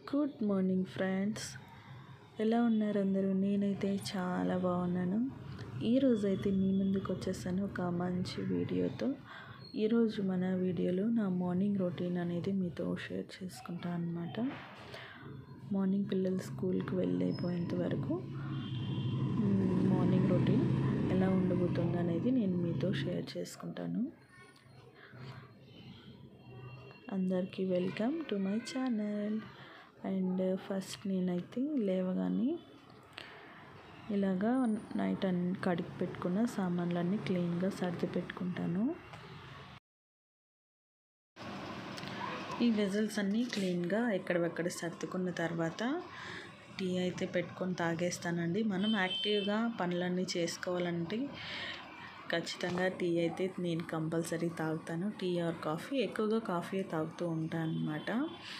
good morning friends ఎలా ఉన్నారు అందరూ నేనైతే చాలా బాగున్నాను ఈరోజు అయితే మీ ముందుకు వచ్చేసాను ఒక మంచి వీడియోతో ఈరోజు మన వీడియోలో నా మార్నింగ్ రొటీన్ అనేది మీతో షేర్ చేసుకుంటాను అనమాట మార్నింగ్ పిల్లలు స్కూల్కి వెళ్ళిపోయేంత వరకు మ్, మార్నింగ్ రొటీన్ ఎలా ఉండబోతుంది అనేది నేను మీతో షేర్ చేసుకుంటాను అందరికీ welcome to my channel and first నేనైతే లేవగానే ఇలాగా నైట్ అన్ని కడిగి పెట్టుకున్న సామాన్లన్నీ క్లీన్గా సర్ది పెట్టుకుంటాను ఈ వెజల్స్ అన్నీ క్లీన్గా ఎక్కడెక్కడ సర్దుకున్న తర్వాత టీ అయితే పెట్టుకొని తాగేస్తానండి మనం యాక్టివ్గా పనులన్నీ చేసుకోవాలంటే ఖచ్చితంగా టీ అయితే నేను కంపల్సరీ తాగుతాను టీ ఆర్ కాఫీ ఎక్కువగా కాఫీ తాగుతూ ఉంటాను అనమాట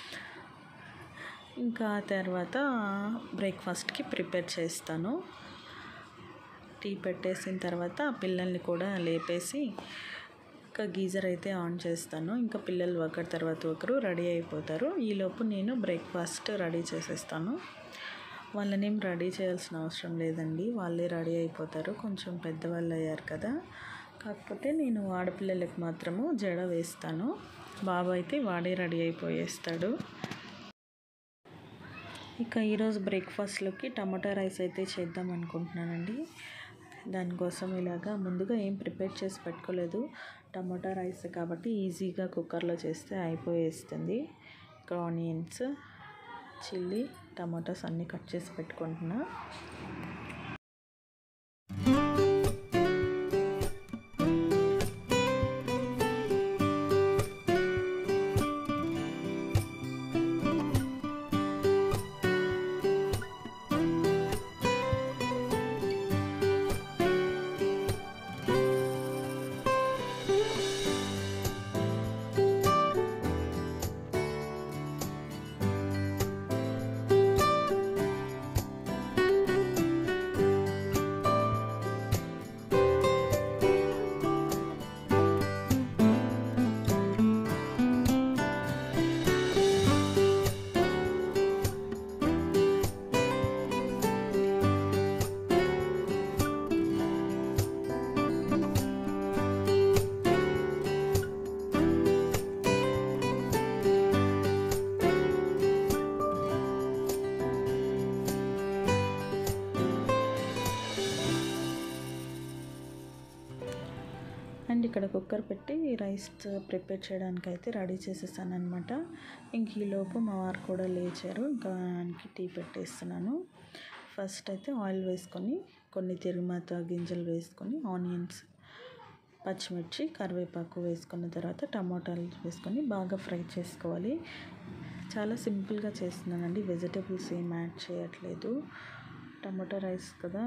ఇంకా ఆ తర్వాత బ్రేక్ఫాస్ట్కి ప్రిపేర్ చేస్తాను టీ పెట్టేసిన తర్వాత పిల్లల్ని కూడా లేపేసి ఇంకా గీజర్ అయితే ఆన్ చేస్తాను ఇంకా పిల్లలు ఒకరి తర్వాత ఒకరు రెడీ అయిపోతారు ఈలోపు నేను బ్రేక్ఫాస్ట్ రెడీ చేసేస్తాను వాళ్ళనేం రెడీ చేయాల్సిన అవసరం లేదండి వాళ్ళే రెడీ అయిపోతారు కొంచెం పెద్దవాళ్ళు అయ్యారు కదా కాకపోతే నేను ఆడపిల్లలకి మాత్రము జడ వేస్తాను బాబు అయితే వాడే రెడీ అయిపోయేస్తాడు ఇక ఈరోజు బ్రేక్ఫాస్ట్లోకి టమాటా రైస్ అయితే చేద్దాం అనుకుంటున్నానండి దానికోసం ఇలాగా ముందుగా ఏం ప్రిపేర్ చేసి పెట్టుకోలేదు టమాటా రైస్ కాబట్టి ఈజీగా కుక్కర్లో చేస్తే అయిపోయేస్తుంది ఇక్కడ ఆనియన్స్ చిల్లీ టమాటాస్ అన్నీ కట్ చేసి పెట్టుకుంటున్నా అండ్ ఇక్కడ కుక్కర్ పెట్టి రైస్ ప్రిపేర్ చేయడానికి అయితే రెడీ చేసేసాను అనమాట ఇంక ఈలోపు మా వారు కూడా లేచారు ఇంకా ఆయనకి టీ పెట్టేస్తున్నాను ఫస్ట్ అయితే ఆయిల్ వేసుకొని కొన్ని తిరుమాత గింజలు వేసుకొని ఆనియన్స్ పచ్చిమిర్చి కరివేపాకు వేసుకున్న తర్వాత టమాటాలు వేసుకొని బాగా ఫ్రై చేసుకోవాలి చాలా సింపుల్గా చేస్తున్నానండి వెజిటేబుల్స్ ఏం యాడ్ చేయట్లేదు టమాటా రైస్ కదా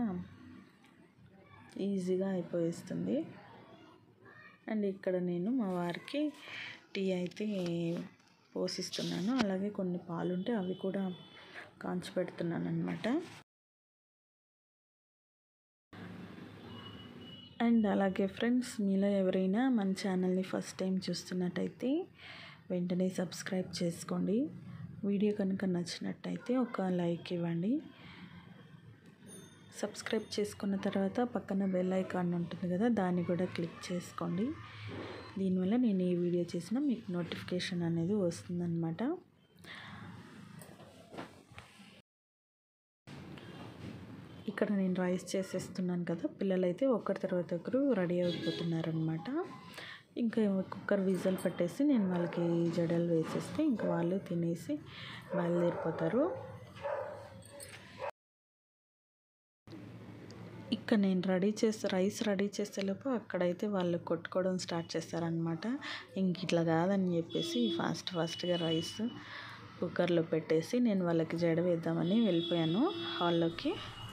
ఈజీగా అయిపోయేస్తుంది అండ్ ఇక్కడ నేను మా వారికి టీ అయితే పోసిస్తున్నాను అలాగే కొన్ని పాలు ఉంటే అవి కూడా కాంచి పెడుతున్నాను అనమాట అండ్ అలాగే ఫ్రెండ్స్ మీలో ఎవరైనా మన ఛానల్ని ఫస్ట్ టైం చూస్తున్నట్టయితే వెంటనే సబ్స్క్రైబ్ చేసుకోండి వీడియో కనుక నచ్చినట్టయితే ఒక లైక్ ఇవ్వండి సబ్స్క్రైబ్ చేసుకున్న తర్వాత పక్కన బెల్ ఐకాన్ ఉంటుంది కదా దాన్ని కూడా క్లిక్ చేసుకోండి దీనివల్ల నేను ఏ వీడియో చేసినా మీకు నోటిఫికేషన్ అనేది వస్తుందన్నమాట ఇక్కడ నేను రైస్ చేసేస్తున్నాను కదా పిల్లలైతే ఒకరి తర్వాత ఒకరు రెడీ అయిపోతున్నారనమాట ఇంకా కుక్కర్ విజల్ పెట్టేసి నేను వాళ్ళకి జడలు వేసేస్తే ఇంకా వాళ్ళు తినేసి బయలుదేరిపోతారు ఇక్కడ నేను రెడీ చేస్తే రైస్ రెడీ చేసేలోపు అక్కడైతే వాళ్ళు కొట్టుకోవడం స్టార్ట్ చేస్తారనమాట ఇంక ఇట్లా కాదని చెప్పేసి ఫాస్ట్ ఫాస్ట్గా రైస్ కుక్కర్లో పెట్టేసి నేను వాళ్ళకి జడ వేద్దామని వెళ్ళిపోయాను హాల్లోకి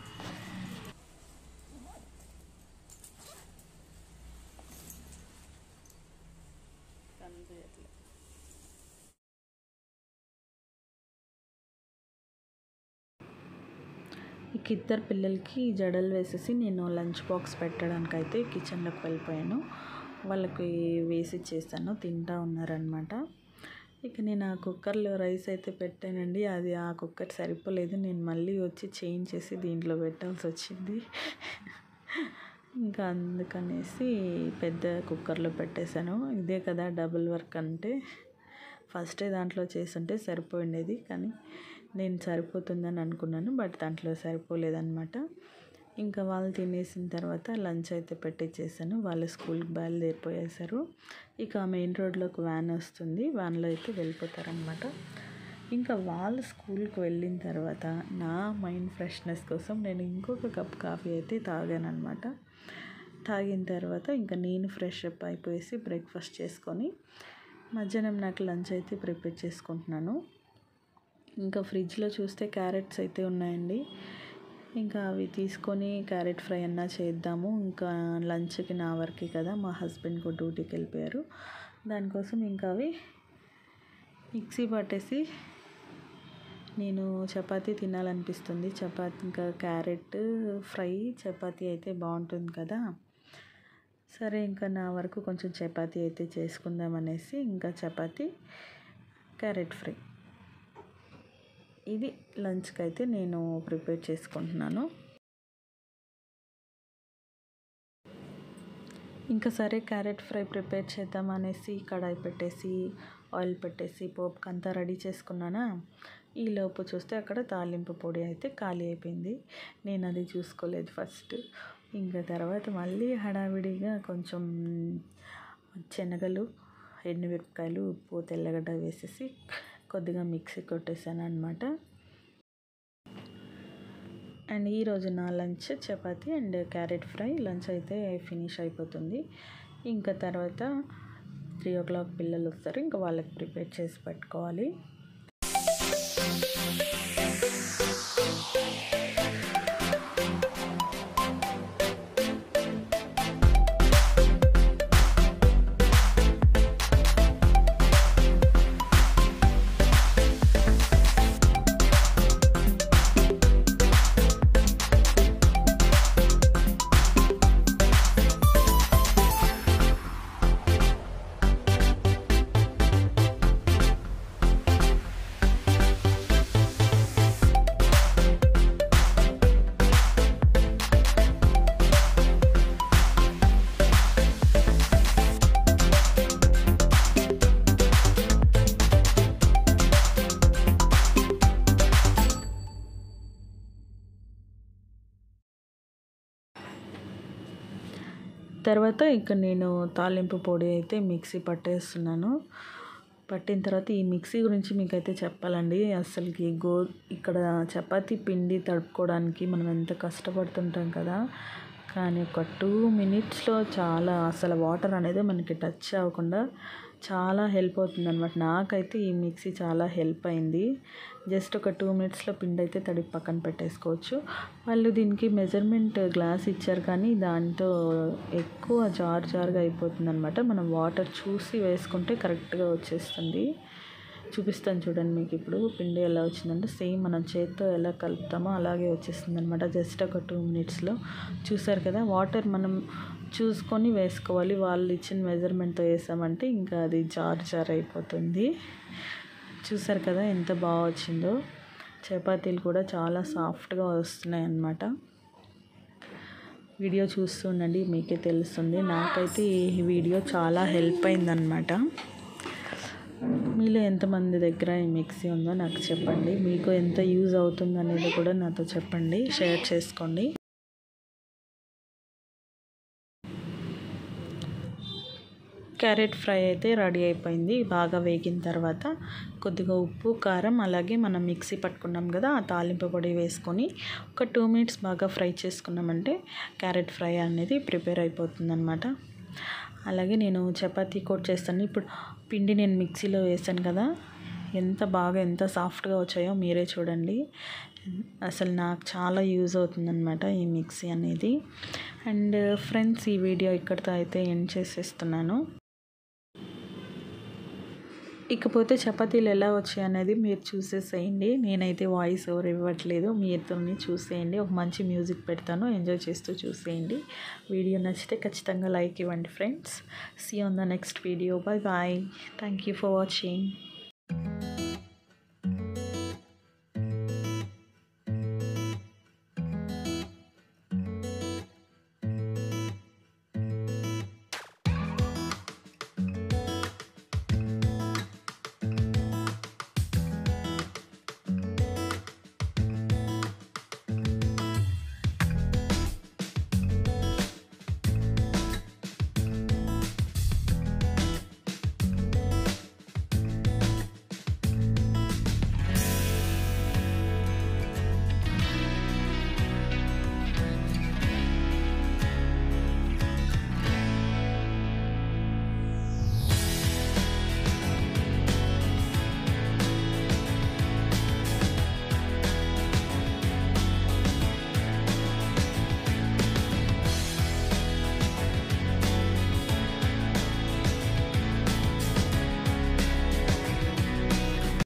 ఇక ఇద్దరు పిల్లలకి జడలు వేసేసి నేను లంచ్ బాక్స్ పెట్టడానికి అయితే కిచెన్లోకి వెళ్ళిపోయాను వాళ్ళకి వేసి ఇచ్చేసాను తింటా ఉన్నారనమాట ఇక నేను ఆ కుక్కర్లో రైస్ అయితే పెట్టానండి అది ఆ కుక్కర్ సరిపోలేదు నేను మళ్ళీ వచ్చి చేంజ్ చేసి దీంట్లో పెట్టాల్సి వచ్చింది ఇంకా అందుకనేసి పెద్ద కుక్కర్లో పెట్టేశాను ఇదే కదా డబుల్ వర్క్ అంటే ఫస్టే దాంట్లో చేసుంటే సరిపోయిండేది కానీ నేను సరిపోతుందని అనుకున్నాను బట్ దాంట్లో సరిపోలేదన్నమాట ఇంకా వాళ్ళు తినేసిన తర్వాత లంచ్ అయితే పెట్టించేసాను వాళ్ళు స్కూల్కి బయలుదేరిపోయేసారు ఇక మెయిన్ రోడ్లోకి వ్యాన్ వస్తుంది వ్యాన్లో అయితే వెళ్ళిపోతారనమాట ఇంకా వాళ్ళు స్కూల్కి వెళ్ళిన తర్వాత నా మైండ్ ఫ్రెష్నెస్ కోసం నేను ఇంకొక కప్ కాఫీ అయితే తాగాను అనమాట తాగిన తర్వాత ఇంకా నేను ఫ్రెష్ అప్ అయిపోయేసి బ్రేక్ఫాస్ట్ చేసుకొని మధ్యాహ్నం నాకు లంచ్ అయితే ప్రిపేర్ చేసుకుంటున్నాను ఇంకా ఫ్రిడ్జ్లో చూస్తే క్యారెట్స్ అయితే ఉన్నాయండి ఇంకా అవి తీసుకొని క్యారెట్ ఫ్రై అన్నా చేద్దాము ఇంకా లంచ్కి నా వరకే కదా మా హస్బెండ్ కూడా డ్యూటీకి వెళ్ళిపోయారు దానికోసం ఇంకా అవి మిక్సీ పట్టేసి నేను చపాతీ తినాలనిపిస్తుంది చపాతీ ఇంకా క్యారెట్ ఫ్రై చపాతీ అయితే బాగుంటుంది కదా సరే ఇంకా నా వరకు కొంచెం చపాతీ అయితే చేసుకుందాం అనేసి ఇంకా చపాతీ క్యారెట్ ఫ్రై ఇది లంచ్కి అయితే నేను ప్రిపేర్ చేసుకుంటున్నాను ఇంకా సరే క్యారెట్ ఫ్రై ప్రిపేర్ చేద్దాం అనేసి కడాయి పెట్టేసి ఆయిల్ పెట్టేసి పోపుకి అంతా రెడీ చేసుకున్నానా ఈ లోపు చూస్తే అక్కడ తాలింపు పొడి అయితే ఖాళీ అయిపోయింది నేను అది చూసుకోలేదు ఫస్ట్ ఇంకా తర్వాత మళ్ళీ హడావిడిగా కొంచెం శనగలు ఎండుమిరపకాయలు ఉప్పు తెల్లగడ్డ వేసేసి కొద్దిగా మిక్సీ కొట్టేసాను అనమాట అండ్ ఈరోజు నా lunch chapati and carrot fry lunch అయితే ఫినిష్ అయిపోతుంది ఇంకా తర్వాత త్రీ ఓ క్లాక్ పిల్లలు వస్తారు ఇంకా వాళ్ళకి ప్రిపేర్ చేసి పెట్టుకోవాలి తర్వాత ఇక నేను తాలింపు పొడి అయితే మిక్సీ పట్టేస్తున్నాను పట్టిన తర్వాత ఈ మిక్సీ గురించి మీకైతే చెప్పాలండి అసలుకి గో ఇక్కడ చపాతీ పిండి తడుపుకోవడానికి మనం ఎంత కష్టపడుతుంటాం కదా కానీ ఒక టూ మినిట్స్లో చాలా అసలు వాటర్ అనేది మనకి టచ్ అవ్వకుండా చాలా హెల్ప్ అవుతుంది అనమాట నాకైతే ఈ మిక్సీ చాలా హెల్ప్ అయింది జస్ట్ ఒక టూ మినిట్స్లో పిండి అయితే తడిపి పక్కన పెట్టేసుకోవచ్చు వాళ్ళు దీనికి మెజర్మెంట్ గ్లాస్ ఇచ్చారు కానీ దాంతో ఎక్కువ జార్ జారుగా అయిపోతుంది అనమాట మనం వాటర్ చూసి వేసుకుంటే కరెక్ట్గా వచ్చేస్తుంది చూపిస్తాను చూడండి మీకు ఇప్పుడు పిండి ఎలా వచ్చిందంటే సేమ్ మనం చేత్తో ఎలా కలుపుతామో అలాగే వచ్చేస్తుంది అనమాట జస్ట్ ఒక టూ మినిట్స్లో చూసారు కదా వాటర్ మనం చూసుకొని వేసుకోవాలి వాళ్ళు ఇచ్చిన మెజర్మెంట్తో వేసామంటే ఇంకా అది జార్ జార్ అయిపోతుంది చూసారు కదా ఎంత బాగా వచ్చిందో చపాతీలు కూడా చాలా సాఫ్ట్గా వస్తున్నాయి అన్నమాట వీడియో చూస్తుండండి మీకే తెలుస్తుంది నాకైతే ఈ వీడియో చాలా హెల్ప్ అయిందనమాట మీలో ఎంతమంది దగ్గర ఈ మిక్సీ ఉందో నాకు చెప్పండి మీకు ఎంత యూజ్ అవుతుంది అనేది కూడా నాతో చెప్పండి షేర్ చేసుకోండి క్యారెట్ ఫ్రై అయితే రెడీ అయిపోయింది బాగా వేగిన తర్వాత కొద్దిగా ఉప్పు కారం అలాగే మనం మిక్సీ పట్టుకున్నాం కదా ఆ తాలింపు పొడి వేసుకొని ఒక టూ మినిట్స్ బాగా ఫ్రై చేసుకున్నామంటే క్యారెట్ ఫ్రై అనేది ప్రిపేర్ అయిపోతుంది అనమాట అలాగే నేను చపాతీ కోట్ చేస్తాను ఇప్పుడు పిండి నేను మిక్సీలో వేసాను కదా ఎంత బాగా ఎంత సాఫ్ట్గా వచ్చాయో మీరే చూడండి అసలు నాకు చాలా యూజ్ అవుతుందన్నమాట ఈ మిక్సీ అనేది అండ్ ఫ్రెండ్స్ ఈ వీడియో ఇక్కడితో అయితే ఎండ్ చేసేస్తున్నాను ఇకపోతే చపాతీలు ఎలా వచ్చాయి అనేది మీరు చూసేసేయండి నేనైతే వాయిస్ ఓవర్ ఇవ్వట్లేదు మీతోని చూసేయండి ఒక మంచి మ్యూజిక్ పెడతాను ఎంజాయ్ చేస్తూ చూసేయండి వీడియో నచ్చితే ఖచ్చితంగా లైక్ ఇవ్వండి friends see on the next video bye bye thank you for watching